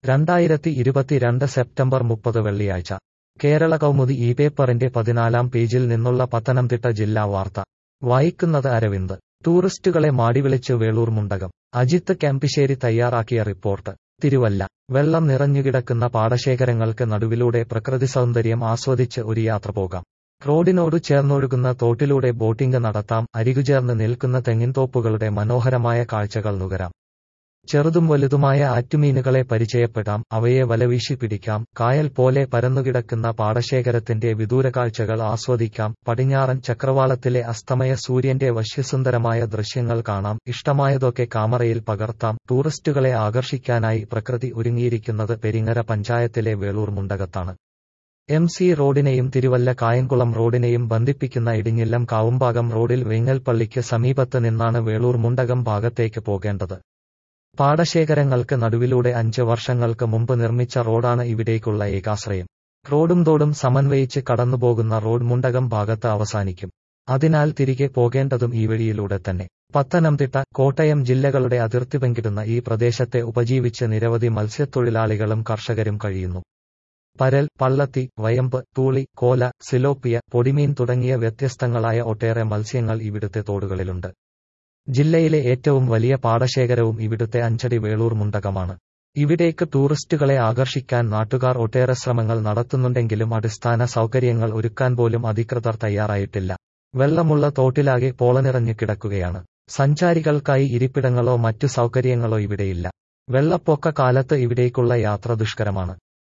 രണ്ടായിരത്തി ഇരുപത്തിരണ്ട് സെപ്റ്റംബർ മുപ്പത് വെള്ളിയാഴ്ച കേരള കൗമുദി ഈ പേപ്പറിന്റെ പതിനാലാം പേജിൽ നിന്നുള്ള പത്തനംതിട്ട ജില്ലാ വാർത്ത വായിക്കുന്നത് അരവിന്ദ് ടൂറിസ്റ്റുകളെ മാടിവിളിച്ച് വേളൂർ മുണ്ടകം അജിത്ത് ക്യാമ്പിശ്ശേരി തയ്യാറാക്കിയ റിപ്പോർട്ട് തിരുവല്ല വെള്ളം നിറഞ്ഞുകിടക്കുന്ന പാടശേഖരങ്ങൾക്ക് നടുവിലൂടെ പ്രകൃതി സൗന്ദര്യം ആസ്വദിച്ച് ഒരു യാത്ര പോകാം റോഡിനോട് ചേർന്നൊഴുകുന്ന തോട്ടിലൂടെ ബോട്ടിംഗ് നടത്താം അരികുചേർന്ന് നിൽക്കുന്ന തെങ്ങിൻതോപ്പുകളുടെ മനോഹരമായ കാഴ്ചകൾ നുകരാം ചെറുതും വലുതുമായ ആറ്റുമീനുകളെ പരിചയപ്പെടാം അവയെ വലവീശി പിടിക്കാം കായൽ പോലെ പരന്നുകിടക്കുന്ന പാടശേഖരത്തിന്റെ വിദൂരകാഴ്ചകൾ ആസ്വദിക്കാം പടിഞ്ഞാറൻ ചക്രവാളത്തിലെ അസ്തമയ സൂര്യന്റെ വശ്യസുന്ദരമായ ദൃശ്യങ്ങൾ കാണാം ഇഷ്ടമായതൊക്കെ കാമറയിൽ പകർത്താം ടൂറിസ്റ്റുകളെ ആകർഷിക്കാനായി പ്രകൃതി ഒരുങ്ങിയിരിക്കുന്നത് പെരിങ്ങര പഞ്ചായത്തിലെ വേളൂർ മുണ്ടകത്താണ് എം സി റോഡിനെയും തിരുവല്ല കായംകുളം റോഡിനെയും ബന്ധിപ്പിക്കുന്ന ഇടിഞ്ഞില്ലം കാവുംഭാഗം റോഡിൽ വെങ്ങൽപ്പള്ളിക്ക് സമീപത്ത് നിന്നാണ് വേളൂർ മുണ്ടകം ഭാഗത്തേക്ക് പോകേണ്ടത് പാടശേഖരങ്ങൾക്ക് നടുവിലൂടെ അഞ്ച് വർഷങ്ങൾക്ക് മുമ്പ് നിർമ്മിച്ച റോഡാണ് ഇവിടേക്കുള്ള ഏകാശ്രയം റോഡും തോടും സമന്വയിച്ച് കടന്നുപോകുന്ന റോഡ് മുണ്ടകം ഭാഗത്ത് അവസാനിക്കും അതിനാൽ തിരികെ പോകേണ്ടതും ഈ വഴിയിലൂടെ തന്നെ പത്തനംതിട്ട കോട്ടയം ജില്ലകളുടെ അതിർത്തി പങ്കിടുന്ന ഈ പ്രദേശത്തെ ഉപജീവിച്ച് നിരവധി മത്സ്യത്തൊഴിലാളികളും കർഷകരും കഴിയുന്നു പരൽ പള്ളത്തി വയമ്പ് തൂളി കോല സിലോപ്പിയ പൊടിമീൻ തുടങ്ങിയ വ്യത്യസ്തങ്ങളായ ഒട്ടേറെ മത്സ്യങ്ങൾ ഇവിടുത്തെ തോടുകളിലുണ്ട് ജില്ലയിലെ ഏറ്റവും വലിയ പാടശേഖരവും ഇവിടുത്തെ അഞ്ചടി വേളൂർ മുണ്ടകമാണ് ഇവിടേക്ക് ടൂറിസ്റ്റുകളെ ആകർഷിക്കാൻ നാട്ടുകാർ ഒട്ടേറെ ശ്രമങ്ങൾ നടത്തുന്നുണ്ടെങ്കിലും അടിസ്ഥാന സൗകര്യങ്ങൾ ഒരുക്കാൻ പോലും അധികൃതർ തയ്യാറായിട്ടില്ല വെള്ളമുള്ള തോട്ടിലാകെ പോളനിറഞ്ഞു കിടക്കുകയാണ് സഞ്ചാരികൾക്കായി ഇരിപ്പിടങ്ങളോ മറ്റു സൗകര്യങ്ങളോ ഇവിടെയില്ല വെള്ളപ്പൊക്ക കാലത്ത് ഇവിടേക്കുള്ള യാത്ര ദുഷ്കരമാണ്